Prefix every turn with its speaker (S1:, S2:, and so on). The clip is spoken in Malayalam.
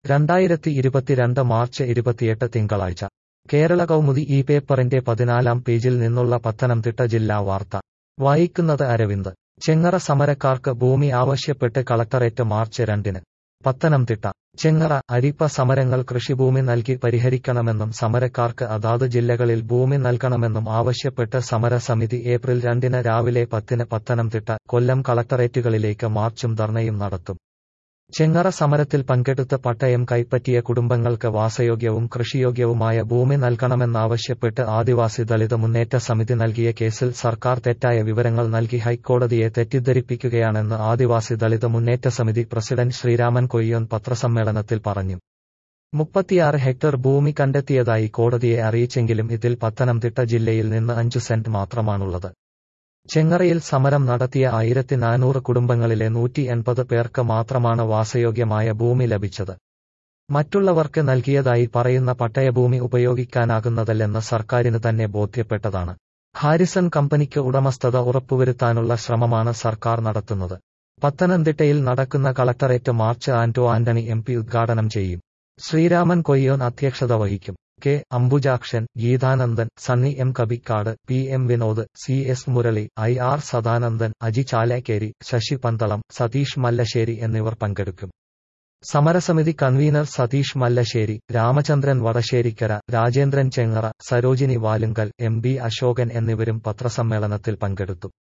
S1: രണ്ടായിരത്തി ഇരുപത്തിരണ്ട് മാർച്ച് ഇരുപത്തിയെട്ട് തിങ്കളാഴ്ച കേരള കൗമുദി ഈ പേപ്പറിന്റെ പതിനാലാം പേജിൽ നിന്നുള്ള പത്തനംതിട്ട ജില്ലാ വാർത്ത വായിക്കുന്നത് അരവിന്ദ് ചെങ്ങറ സമരക്കാർക്ക് ഭൂമി ആവശ്യപ്പെട്ട് കളക്ടറേറ്റ് മാർച്ച് രണ്ടിന് പത്തനംതിട്ട ചെങ്ങറ അരിപ്പ സമരങ്ങൾ കൃഷിഭൂമി നൽകി പരിഹരിക്കണമെന്നും സമരക്കാർക്ക് അതാത് ജില്ലകളിൽ ഭൂമി നൽകണമെന്നും ആവശ്യപ്പെട്ട് സമരസമിതി ഏപ്രിൽ രണ്ടിന് രാവിലെ പത്തിന് പത്തനംതിട്ട കൊല്ലം കളക്ടറേറ്റുകളിലേക്ക് മാർച്ചും ധർണയും നടത്തും ചെങ്ങറ സമരത്തിൽ പങ്കെടുത്ത് പട്ടയം കൈപ്പറ്റിയ കുടുംബങ്ങൾക്ക് വാസയോഗ്യവും കൃഷിയോഗ്യവുമായ ഭൂമി നൽകണമെന്നാവശ്യപ്പെട്ട് ആദിവാസി ദളിത് മുന്നേറ്റ സമിതി നൽകിയ കേസിൽ സർക്കാർ തെറ്റായ വിവരങ്ങൾ നൽകി ഹൈക്കോടതിയെ തെറ്റിദ്ധരിപ്പിക്കുകയാണെന്ന് ആദിവാസി ദളിത് മുന്നേറ്റ സമിതി പ്രസിഡന്റ് ശ്രീരാമൻ കൊയ്യോൻ പത്രസമ്മേളനത്തിൽ പറഞ്ഞു മുപ്പത്തിയാറ് ഹെക്ടർ ഭൂമി കണ്ടെത്തിയതായി കോടതിയെ അറിയിച്ചെങ്കിലും ഇതിൽ പത്തനംതിട്ട ജില്ലയിൽ നിന്ന് അഞ്ചു സെന്റ് മാത്രമാണുള്ളത് ചെങ്ങറയിൽ സമരം നടത്തിയ ആയിരത്തി നാനൂറ് കുടുംബങ്ങളിലെ നൂറ്റി എൺപത് പേർക്ക് മാത്രമാണ് വാസയോഗ്യമായ ഭൂമി ലഭിച്ചത് മറ്റുള്ളവർക്ക് നൽകിയതായി പറയുന്ന പട്ടയഭൂമി ഉപയോഗിക്കാനാകുന്നതല്ലെന്ന് സർക്കാരിന് തന്നെ ബോധ്യപ്പെട്ടതാണ് ഹാരിസൺ കമ്പനിക്ക് ഉടമസ്ഥത ഉറപ്പുവരുത്താനുള്ള ശ്രമമാണ് സർക്കാർ നടത്തുന്നത് പത്തനംതിട്ടയിൽ നടക്കുന്ന collectorate march Anto Antony M P ഉദ്ഘാടനം ചെയ്യും ശ്രീരാമൻ കൊയ്യോൻ അധ്യക്ഷത വഹിക്കും K Ambujakshan Geethanandan Sunny M Kabikkad P M Vinod C S Murali I R Sadanandan Aji Chalekkeri Sasi Pandalam Satheesh Mallassery എന്നിവർ പങ്കെടുക്കും സമരസമിതി convener Satheesh Mallassery Ramachandran Vadasserikkara Rajendran Chengara Sarojini Valunkal M B Ashokan എന്നിവരും പത്രസമ്മേളനത്തിൽ പങ്കെടുത്തു